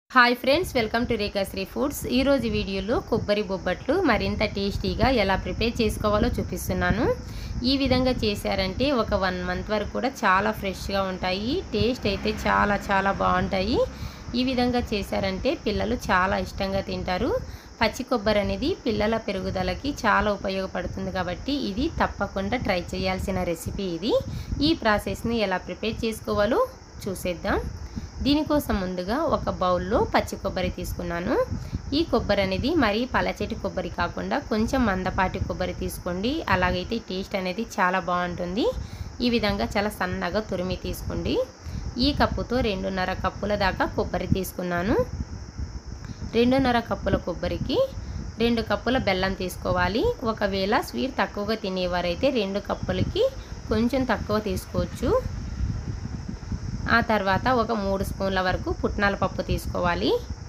hi friends welcome to Rekhasri foods ఈరోజు వీడియోలో కొబ్బరి బొబ్బట్లు మరింత టేస్టీగా ఎలా ప్రిపేర్ చేసుకోవాలో చూపిస్తున్నాను ఈ విధంగా చేశారంటే ఒక వన్ మంత్ వరకు కూడా చాలా ఫ్రెష్గా ఉంటాయి టేస్ట్ అయితే చాలా చాలా బాగుంటాయి ఈ విధంగా చేశారంటే పిల్లలు చాలా ఇష్టంగా తింటారు పచ్చి కొబ్బరి అనేది పిల్లల పెరుగుదలకి చాలా ఉపయోగపడుతుంది కాబట్టి ఇది తప్పకుండా ట్రై చేయాల్సిన రెసిపీ ఇది ఈ ప్రాసెస్ని ఎలా ప్రిపేర్ చేసుకోవాలో చూసేద్దాం దీనికోసం ముందుగా ఒక బౌల్లో పచ్చి కొబ్బరి తీసుకున్నాను ఈ కొబ్బరి అనేది మరీ పలచటి కొబ్బరి కాకుండా కొంచెం మందపాటి కొబ్బరి తీసుకోండి అలాగైతే టేస్ట్ అనేది చాలా బాగుంటుంది ఈ విధంగా చాలా సన్నగా తురిమి తీసుకోండి ఈ కప్పుతో రెండున్నర కప్పుల దాకా కొబ్బరి తీసుకున్నాను రెండున్నర కప్పుల కొబ్బరికి రెండు కప్పుల బెల్లం తీసుకోవాలి ఒకవేళ స్వీట్ తక్కువగా తినేవారైతే రెండు కప్పులకి కొంచెం తక్కువ తీసుకోవచ్చు ఆ తర్వాత ఒక మూడు స్పూన్ల వరకు పుట్నాల పప్పు తీసుకోవాలి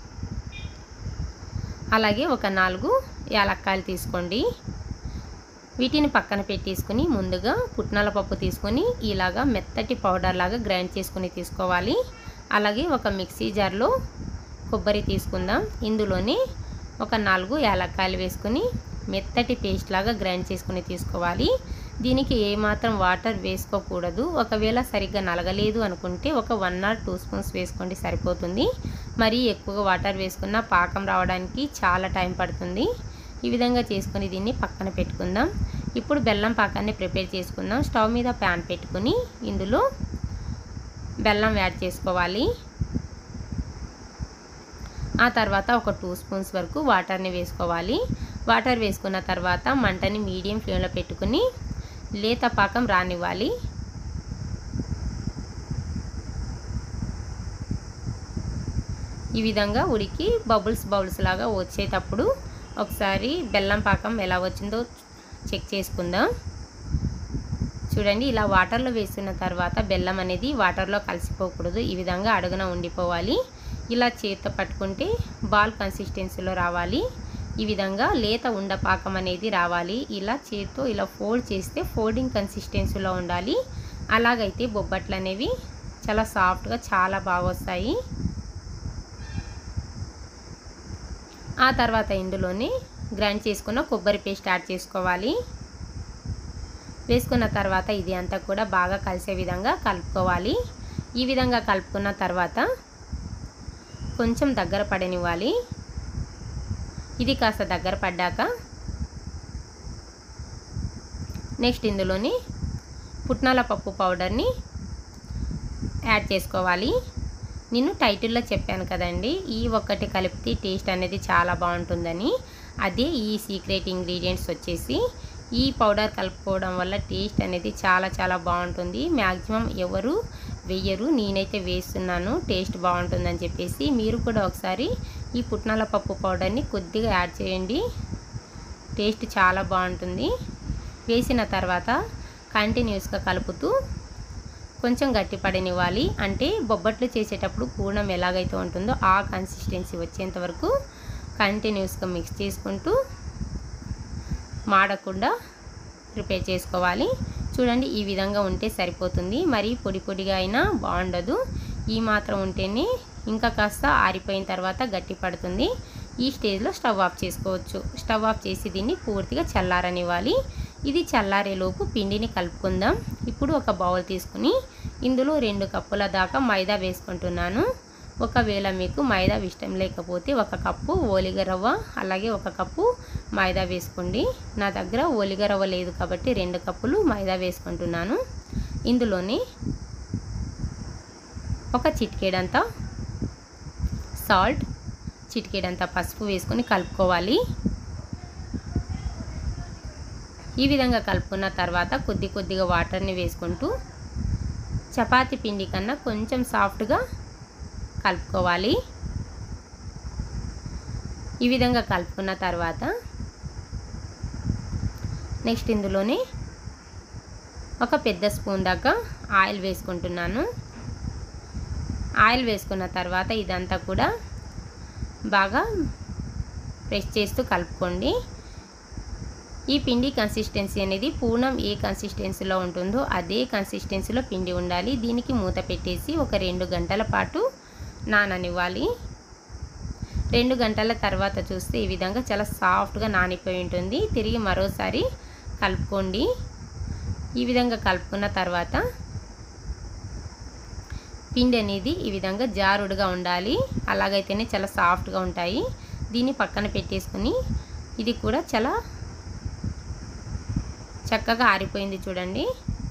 అలాగే ఒక నాలుగు యాలక్కాయలు తీసుకోండి వీటిని పక్కన పెట్టేసుకుని ముందుగా పుట్నాల పప్పు తీసుకొని ఇలాగా మెత్తటి పౌడర్ లాగా గ్రైండ్ చేసుకుని తీసుకోవాలి అలాగే ఒక మిక్సీ జార్లో కొబ్బరి తీసుకుందాం ఇందులోనే ఒక నాలుగు యాలక్కాయలు వేసుకుని మెత్తటి పేస్ట్ లాగా గ్రైండ్ చేసుకుని తీసుకోవాలి దీనికి ఏమాత్రం వాటర్ వేసుకోకూడదు ఒకవేళ సరిగ్గా నలగలేదు అనుకుంటే ఒక వన్ ఆర్ టూ స్పూన్స్ వేసుకోండి సరిపోతుంది మరీ ఎక్కువగా వాటర్ వేసుకున్న పాకం రావడానికి చాలా టైం పడుతుంది ఈ విధంగా చేసుకొని దీన్ని పక్కన పెట్టుకుందాం ఇప్పుడు బెల్లం పాకాన్ని ప్రిపేర్ చేసుకుందాం స్టవ్ మీద ప్యాన్ పెట్టుకుని ఇందులో బెల్లం యాడ్ చేసుకోవాలి ఆ తర్వాత ఒక టూ స్పూన్స్ వరకు వాటర్ని వేసుకోవాలి వాటర్ వేసుకున్న తర్వాత మంటని మీడియం ఫ్లేమ్లో పెట్టుకుని లేత పాకం రానివ్వాలి ఈ విధంగా ఉడికి బబుల్స్ బబుల్స్ లాగా వచ్చేటప్పుడు ఒకసారి బెల్లం పాకం ఎలా వచ్చిందో చెక్ చేసుకుందాం చూడండి ఇలా వాటర్లో వేసిన తర్వాత బెల్లం అనేది వాటర్లో కలిసిపోకూడదు ఈ విధంగా అడుగున ఉండిపోవాలి ఇలా చేతితో పట్టుకుంటే బాల్ కన్సిస్టెన్సీలో రావాలి ఈ విధంగా లేత ఉండపాకం అనేది రావాలి ఇలా చేతితో ఇలా ఫోల్డ్ చేస్తే ఫోల్డింగ్ కన్సిస్టెన్సీలో ఉండాలి అలాగైతే బొబ్బట్లు అనేవి చాలా సాఫ్ట్గా చాలా బాగా వస్తాయి ఆ తర్వాత ఇందులోనే గ్రైండ్ చేసుకున్న కొబ్బరి పేస్ట్ యాడ్ చేసుకోవాలి వేసుకున్న తర్వాత ఇది అంతా కూడా బాగా కలిసే విధంగా కలుపుకోవాలి ఈ విధంగా కలుపుకున్న తర్వాత కొంచెం దగ్గర పడనివ్వాలి ఇది కాస్త దగ్గర పడ్డాక నెక్స్ట్ ఇందులోని పుట్నాల పప్పు పౌడర్ని యాడ్ చేసుకోవాలి నేను టైటిల్లో చెప్పాను కదండి ఈ ఒక్కటి కలిపితే టేస్ట్ అనేది చాలా బాగుంటుందని అదే ఈ సీక్రెట్ ఇంగ్రీడియంట్స్ వచ్చేసి ఈ పౌడర్ కలుపుకోవడం వల్ల టేస్ట్ అనేది చాలా చాలా బాగుంటుంది మ్యాక్సిమం ఎవరు వెయ్యరు నేనైతే వేస్తున్నాను టేస్ట్ బాగుంటుందని చెప్పేసి మీరు కూడా ఒకసారి ఈ పుట్నాల పప్పు పౌడర్ని కొద్దిగా యాడ్ చేయండి టేస్ట్ చాలా బాగుంటుంది వేసిన తర్వాత కంటిన్యూస్గా కలుపుతూ కొంచెం గట్టిపడనివ్వాలి అంటే బొబ్బట్లు చేసేటప్పుడు పూర్ణం ఎలాగైతే ఉంటుందో ఆ కన్సిస్టెన్సీ వచ్చేంత వరకు కంటిన్యూస్గా మిక్స్ చేసుకుంటూ మాడకుండా ప్రిపేర్ చేసుకోవాలి చూడండి ఈ విధంగా ఉంటే సరిపోతుంది మరి పొడి పొడిగా అయినా బాగుండదు ఈ మాత్రం ఉంటేనే ఇంకా కాస్త ఆరిపోయిన తర్వాత గట్టి పడుతుంది ఈ స్టేజ్లో స్టవ్ ఆఫ్ చేసుకోవచ్చు స్టవ్ ఆఫ్ చేసి దీన్ని పూర్తిగా చల్లారనివ్వాలి ఇది చల్లారేలోపు పిండిని కలుపుకుందాం ఇప్పుడు ఒక బౌల్ తీసుకుని ఇందులో రెండు కప్పుల దాకా మైదా వేసుకుంటున్నాను ఒకవేళ మీకు మైదా ఇష్టం లేకపోతే ఒక కప్పు ఓలిగ రవ్వ అలాగే ఒక కప్పు మైదా వేసుకోండి నా దగ్గర ఓలిగ రవ్వ లేదు కాబట్టి రెండు కప్పులు మైదా వేసుకుంటున్నాను ఇందులోని ఒక చిటికేడంతా సాల్ట్ చిటికేడంతా పసుపు వేసుకొని కలుపుకోవాలి ఈ విధంగా కలుపుకున్న తర్వాత కొద్ది కొద్దిగా వాటర్ని వేసుకుంటూ చపాతి పిండి కన్నా కొంచెం సాఫ్ట్గా కలుపుకోవాలి ఈ విధంగా కలుపుకున్న తర్వాత నెక్స్ట్ ఇందులోనే ఒక పెద్ద స్పూన్ దాకా ఆయిల్ వేసుకుంటున్నాను ఆయిల్ వేసుకున్న తర్వాత ఇదంతా కూడా బాగా ప్రెస్ చేస్తూ కలుపుకోండి ఈ పిండి కన్సిస్టెన్సీ అనేది పూర్ణం ఏ కన్సిస్టెన్సీలో ఉంటుందో అదే కన్సిస్టెన్సీలో పిండి ఉండాలి దీనికి మూత పెట్టేసి ఒక రెండు గంటల పాటు నాననివ్వాలి రెండు గంటల తర్వాత చూస్తే ఈ విధంగా చాలా సాఫ్ట్గా నానిపోయి ఉంటుంది తిరిగి మరోసారి కలుపుకోండి ఈ విధంగా కలుపుకున్న తర్వాత పిండి అనేది ఈ విధంగా జారుడుగా ఉండాలి అలాగైతేనే చాలా సాఫ్ట్గా ఉంటాయి దీన్ని పక్కన పెట్టేసుకుని ఇది కూడా చాలా చక్కగా ఆరిపోయింది చూడండి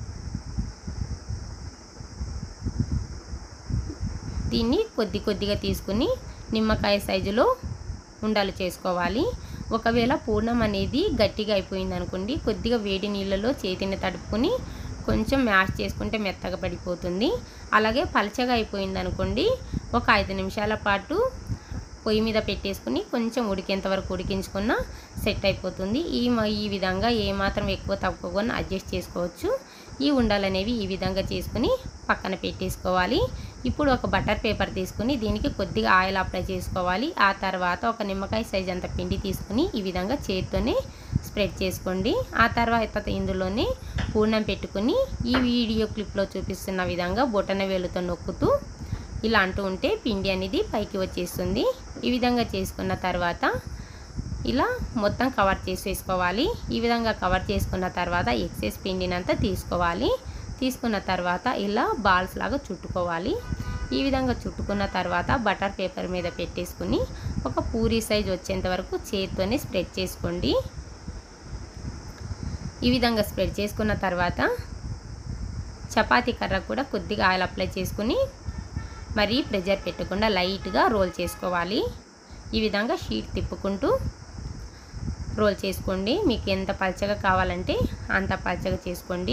దీన్ని కొద్ది కొద్దిగా తీసుకుని నిమ్మకాయ సైజులో ఉండలు చేసుకోవాలి ఒకవేళ పూర్ణం అనేది గట్టిగా అయిపోయింది అనుకోండి కొద్దిగా వేడి నీళ్ళలో చేతిని తడుపుకొని కొంచెం మ్యాష్ చేసుకుంటే మెత్తగా పడిపోతుంది అలాగే పలచగా అయిపోయింది అనుకోండి ఒక ఐదు నిమిషాల పాటు పొయ్యి మీద పెట్టేసుకుని కొంచెం ఉడికేంత వరకు ఉడికించుకున్న సెట్ అయిపోతుంది ఈ ఈ విధంగా ఏమాత్రం ఎక్కువ తక్కువ అడ్జస్ట్ చేసుకోవచ్చు ఈ ఉండలు అనేవి ఈ విధంగా చేసుకుని పక్కన పెట్టేసుకోవాలి ఇప్పుడు ఒక బటర్ పేపర్ తీసుకుని దీనికి కొద్దిగా ఆయిల్ అప్లై చేసుకోవాలి ఆ తర్వాత ఒక నిమ్మకాయ సైజ్ అంత పిండి తీసుకుని ఈ విధంగా చేతితోనే స్ప్రెడ్ చేసుకోండి ఆ తర్వాత ఇందులోనే పూర్ణం పెట్టుకుని ఈ వీడియో క్లిప్లో చూపిస్తున్న విధంగా బొటన వేలుతో నొక్కుతూ ఇలా అంటూ ఉంటే పిండి అనేది పైకి వచ్చేస్తుంది ఈ విధంగా చేసుకున్న తర్వాత ఇలా మొత్తం కవర్ చేసేసుకోవాలి ఈ విధంగా కవర్ చేసుకున్న తర్వాత ఎక్సెస్ పిండినంతా తీసుకోవాలి తీసుకున్న తర్వాత ఇలా బాల్స్ లాగా చుట్టుకోవాలి ఈ విధంగా చుట్టుకున్న తర్వాత బటర్ పేపర్ మీద పెట్టేసుకుని ఒక పూరి సైజ్ వచ్చేంత వరకు చేతితోనే స్ప్రెడ్ చేసుకోండి ఈ విధంగా స్ప్రెడ్ చేసుకున్న తర్వాత చపాతీ కర్ర కూడా కొద్దిగా ఆయిల్ అప్లై చేసుకుని మరీ ప్రెజర్ పెట్టకుండా లైట్గా రోల్ చేసుకోవాలి ఈ విధంగా షీట్ తిప్పుకుంటూ రోల్ చేసుకోండి మీకు ఎంత పలచగా కావాలంటే అంత పలచగా చేసుకోండి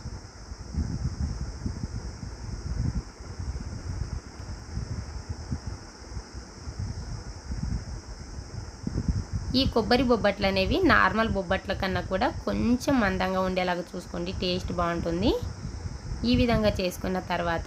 ఈ కొబ్బరి బొబ్బట్లు అనేవి నార్మల్ బొబ్బట్ల కన్నా కూడా కొంచెం మందంగా ఉండేలాగా చూసుకోండి టేస్ట్ బాగుంటుంది ఈ విధంగా చేసుకున్న తర్వాత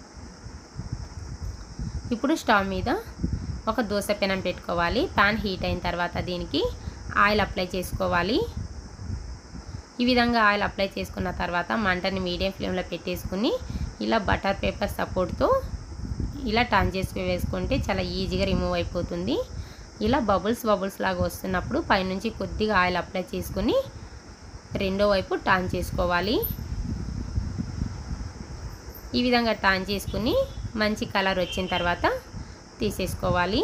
ఇప్పుడు స్టవ్ మీద ఒక దోశ పెనం పెట్టుకోవాలి ప్యాన్ హీట్ అయిన తర్వాత దీనికి ఆయిల్ అప్లై చేసుకోవాలి ఈ విధంగా ఆయిల్ అప్లై చేసుకున్న తర్వాత మంటని మీడియం ఫ్లేమ్లో పెట్టేసుకుని ఇలా బటర్ పేపర్ సపోర్ట్తో ఇలా టర్న్ చేసి వేసుకుంటే చాలా ఈజీగా రిమూవ్ అయిపోతుంది ఇలా బబుల్స్ బబుల్స్ లాగా వస్తున్నప్పుడు పైనుంచి కొద్దిగా ఆయిల్ అప్లై చేసుకుని రెండో వైపు టర్న్ చేసుకోవాలి ఈ విధంగా టర్న్ చేసుకుని మంచి కలర్ వచ్చిన తర్వాత తీసేసుకోవాలి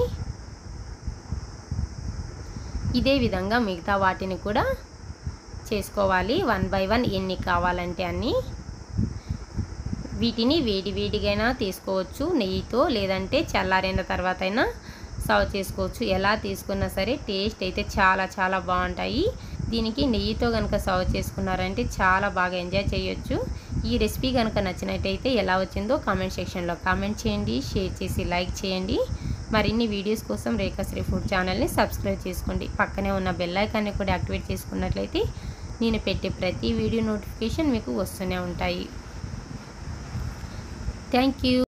ఇదే విధంగా మిగతా వాటిని కూడా చేసుకోవాలి వన్ బై వన్ ఎన్ని కావాలంటే అన్నీ వీటిని వేడి వేడిగైనా తీసుకోవచ్చు నెయ్యితో లేదంటే చల్లారిన తర్వాత అయినా సర్వ్ చేసుకోవచ్చు ఎలా తీసుకున్నా సరే టేస్ట్ అయితే చాలా చాలా బాగుంటాయి దీనికి నెయ్యితో కనుక సర్వ్ చేసుకున్నారంటే చాలా బాగా ఎంజాయ్ చేయొచ్చు ఈ రెసిపీ కనుక నచ్చినట్టయితే ఎలా వచ్చిందో కామెంట్ సెక్షన్లో కామెంట్ చేయండి షేర్ చేసి లైక్ చేయండి మరిన్ని వీడియోస్ కోసం రేఖాశ్రీ ఫుడ్ ఛానల్ని సబ్స్క్రైబ్ చేసుకోండి పక్కనే ఉన్న బెల్ ఐకాన్ని కూడా యాక్టివేట్ చేసుకున్నట్లయితే నేను పెట్టే ప్రతి వీడియో నోటిఫికేషన్ మీకు వస్తూనే ఉంటాయి థ్యాంక్ యూ